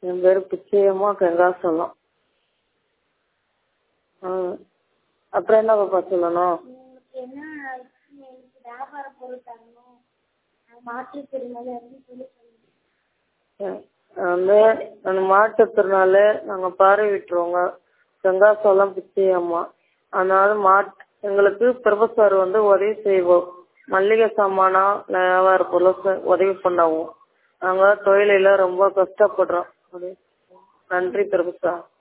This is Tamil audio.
என் பேர் பிச்சையம்மா கங்காசலம் ம் அப்புறம் என்ன பாப்பா சொல்லணும் உங்களுக்கு என்ன எனக்கு வியாபார பொருள் தரணும் நான் மாற்றுத்திறனாளி அப்படின்னு சொல்லி சொல்லுங்க வந்து அந்த மாற்றுத்திறனாளி நாங்கள் பார்வையிட்டுருவோங்க கங்காசலம் பிச்சையம்மா அதனால மாட் எங்களுக்கு பிரபு வந்து உதவி செய்வோம் மல்லிகை சாமானா வியாபார பொருள் உதவி பண்ணவும் நாங்கள் தொழிலில் ரொம்ப கஷ்டப்படுறோம் நன்றி பிரபு சார்